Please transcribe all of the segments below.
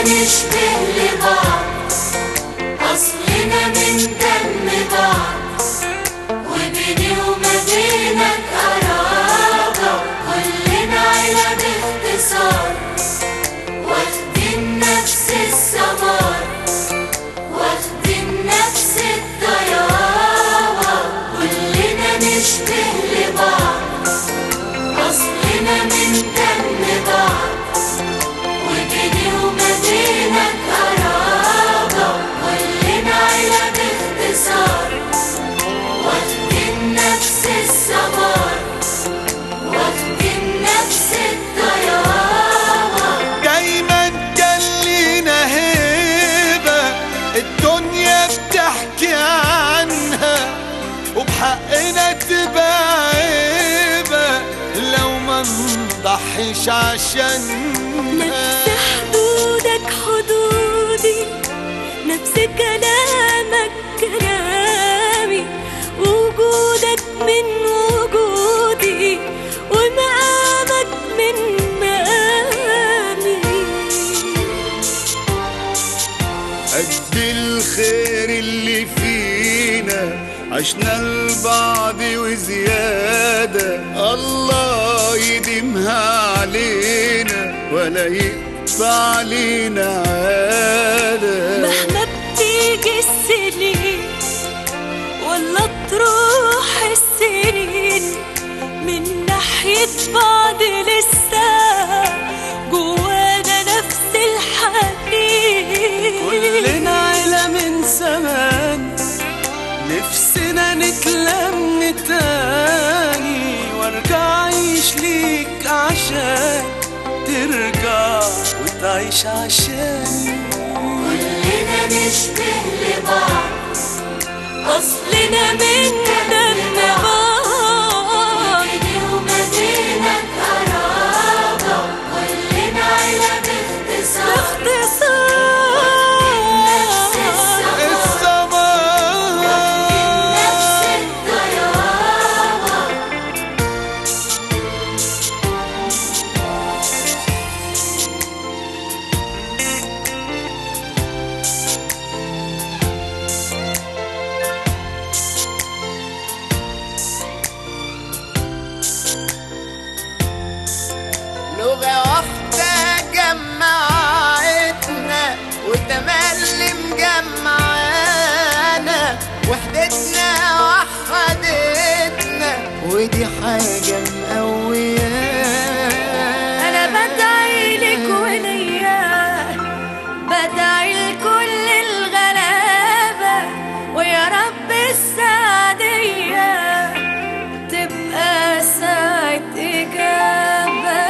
نشبه لبعض أصلنا من دم بعض وبيني وما بينك قرابة كلنا عيلة باختصار واخدين نفس الثمار واخدين نفس الطيابة كلنا نشبه لبعض أصلنا من دم بعض وبيني وما بينك قرابة كلنا عيلة باختصار واخدين نفس الثمار واخدين نفس الطيابة دايما كان لينا هيبة الدنيا بتحكي عنها وبحقنا تبقى عيبة لو ما نضحيش عشانها نفس حدودك حدودي نفس كلامك كلامي وجودك من وجودي ومقامك من مقامي قد الخير اللي فينا عشنا لبعض وزيادة الله يديمها علينا ولا يقطع علينا عادة مهما بتيجي السنين ولا تروح السنين من ناحية بعض لسه جوانا نفس الحنين كلنا عيلة من زمان نفسنا نتلم تاني وارجع اعيش ليك عشان ترجع وتعيش عشاني كلنا نشبه لبعض أصلنا من دم بعض بيني وما بينك قرابة كلنا عيلة باختصار نفس باختصار الثمار نفس السماء الطيابة لغة واحدة جمعتنا وتملي مجمعانا وحدتنا وحدتنا ودي حاجة مقويانا أنا بدعي لك وليا بدعي لكل الغلابة ويا رب السعادية تبقى ساعة إجابة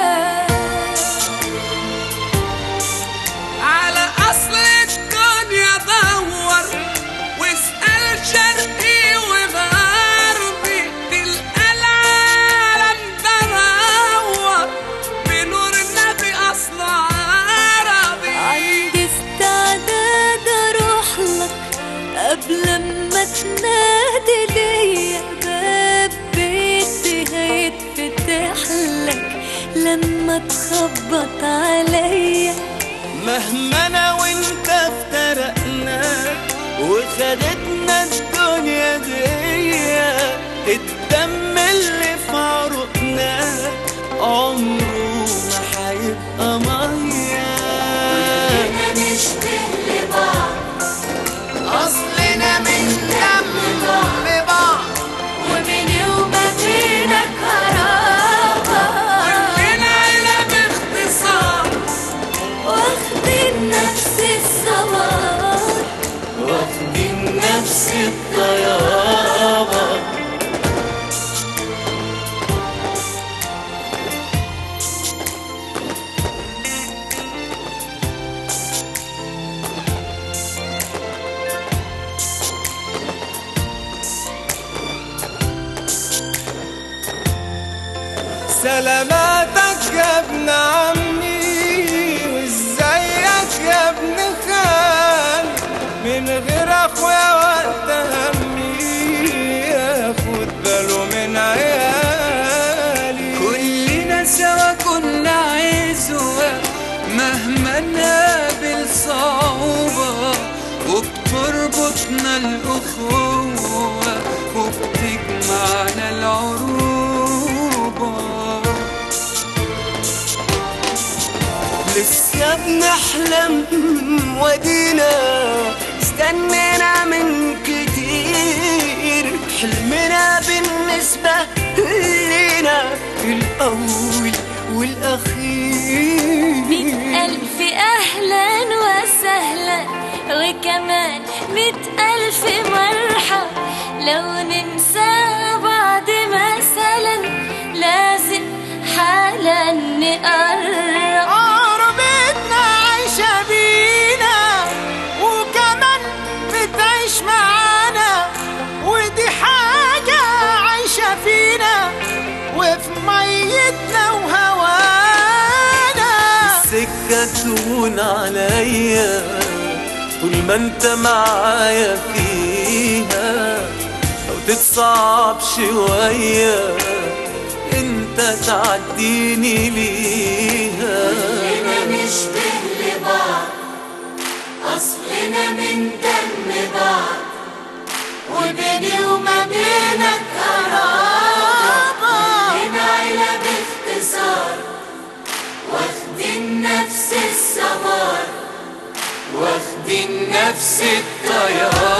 على اصل الدنيا دور واسأل شرقي وغربي تلقى العالم دور بنور النبي اصل عربي عندي استعداد اروح لك قبل ما تنادي ليا باب بيتي هيتفتح لك لما تخبط عليا مهما انا وانت افترقنا وخدتنا الدنيا دي الدم اللي في عروقنا عمره ما هيبقى ميه كلنا نشبه لبعض أصلنا من دم بعض وبيني وما بينك قرابة كلنا عيلة باختصار واخدين نفس الثمار واخدين نفس الطيابة سلاماتك يا ابن عمي وازيك يا ابن خالي من غير اخويا وقت همي ياخد باله من عيالي كلنا سوا كنا عزوة مهما نقابل الأخوة وبتجمعنا العروبة لسه بنحلم ودينا استنينا من كتير حلمنا بالنسبة لينا الأول والأخير مئة ألف أهلا وسهلا وكمان مئة ألف مرحب لو ننسى بعض مثلا لازم حالا نقرب قربتنا عايشة بينا وكمان بتعيش معانا ودي حاجة عايشة فينا وفي ميتنا وهوانا السكة تهون عليا طول ما انت معايا فيها لو تتصعب شوية انت تعديني ليها كلنا نشبه لبعض أصلنا من دم بعض وبيني وما بينك قرابة كلنا عيلة باختصار واخدين نفس الثمار واخدين نفس الطيار